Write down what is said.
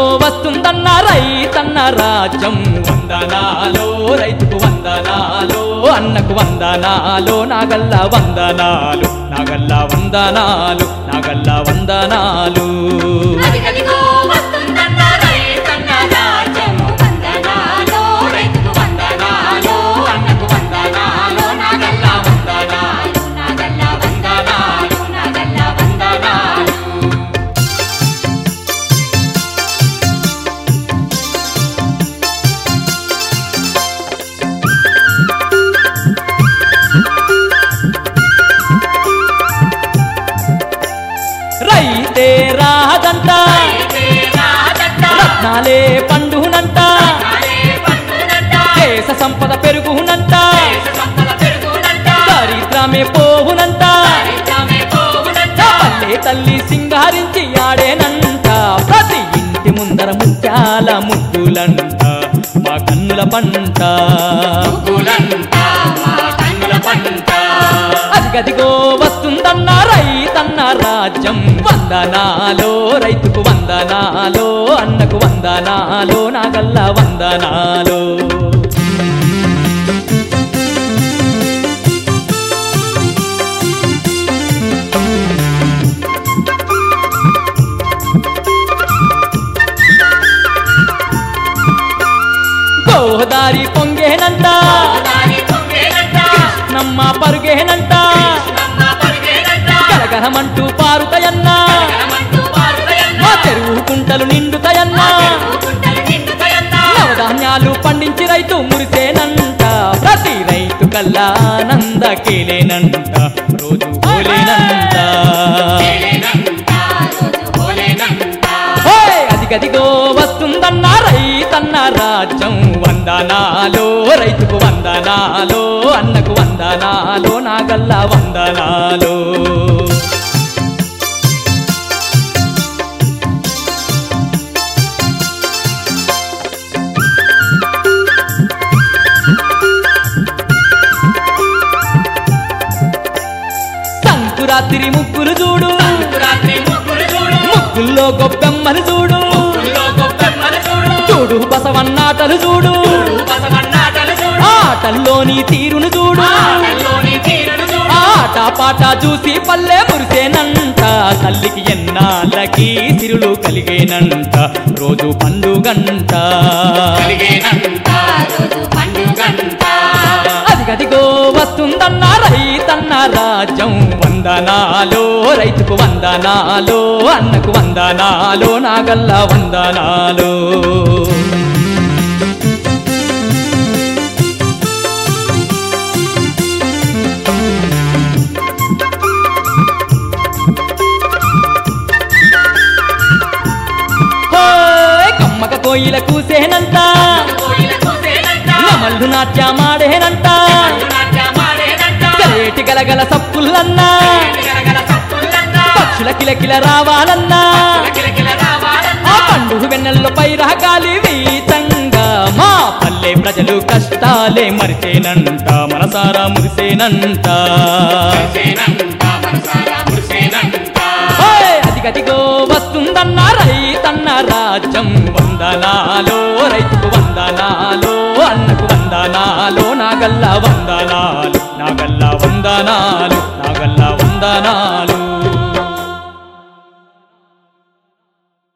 వస్తుందన్న రైతన్న రాజ్యం వందనాలో రైతుకు వందనాలో అన్నకు వందనాలో నాగల్ల వందనాలు నాగల్ల వందనాలు నాగల్ల వందనాలు అదిగదిగో వస్తుందన్న రైతన్న రాజ్యం. వందనాలో రైతుకు వందనాలో, అన్నకు వందనాలో, నాగల్ల వందనాలు, నాగల్ల వందనాలు, నాగల్ల వందనాలు. రైతే రాదంట అయితే రాదంట, రత్నాలే పండునంట నాలే పండునంట, దేశ సంపద పెరుగునంట దేశ సంపద పెరుగునంట, దరిద్రమే పోవునంట దరిద్రమే పోవునంట. పల్లె తల్లి సింగారించి ఆడేనంట ప్రతి ఇంటి ముందర ముత్యాల ముగ్గులంట మా కన్నుల పంట ముగ్గులంట, మా కన్నుల పంట. అదిగదిగో వస్తుందన్న రైతన్న రాజ్యం వందనాలో రైతుకు వందనాలో అన్నకు వందనాలో నాగల్ల వందనాలో గోదారి పొంగేనంట గోదావరి పొంగేనంట, నమ్మ పరుగేనంట కృష్ణమ్మ పరుగేనంట, కలకలమంటూ పారుతాయన్నా కలమంటూ పారుతాయన్న, మా చెరువు కుంటలు నిండుతాయన్నా చెరువు కుంటలు నిండుతాయన్న. నవధాన్యాలు పండించి రైతు మురిసేనంట ప్రతి రైతు కల్లా ఆనందకేలేనంట రోజు పోలేనంట పోలేనంట, రోజు పోలేనంట. హోయ్! అదిగదిగో వస్తుందన్న రైతన్న రాజ్యం వందనాలో రైతుకు వందనాలో అన్నకు వందనాలో నాగల్ల వందనాలో సంకురాత్రి ముగ్గులు చూడు రాత్రి ముగ్గురు చూడు, ముగ్గుల్లో గొప్పెమ్మలు చూడు ముగ్గులో గొప్పెమ్మలు చూడు, చూడు బసవన్నాటలు చూడు బసవన్నాటలు చూడు, ఆటల్లోని తీరును చూడు ఆటల్లోని తీరును చూడు. ఆట పాట చూసి పల్లె మురిసేనంట తల్లికి ఎన్నాళ్ళకి సిరులు కలిగేనంట రోజు పండుగంట కలిగేనంట, రోజు పండుగంట. అదిగదిగో వస్తుందన్న రైతన్న రాజ్యం వందనాలో రైతుకు వందనాలో అన్నకు వందనాలో నాగల్ల వందనాలో హోయ్! కమ్మక కోయిల కూసేనంట కోయిల కూసేనంట, నమల్లు నాట్యమాడేనంట నాట్యమాడేనంట, కరేటి గలగల సప్పులన్నా గలగల సప్పులంట, పక్షుల కిలకిల రావాలన్నా కిలకిల రావాలంట. ఆ పండుగ వెన్నెల్లో పైరగాలి వీచంగా మా పల్లె ప్రజలు కష్టాలే మరిచేనంట మనసారా మురిసేనంట మురిసేనంట, మనసారా మురిసేనంట. హోయ్! అదిగదిగో వస్తుందన్న రైతన్న రాజ్యం వందనాలో రైతుకు వందనాలో అన్నకు వందనాలో నాగల్ల వందనాలు నాగల్ల వందనాలు నాగల్ల వందనాలు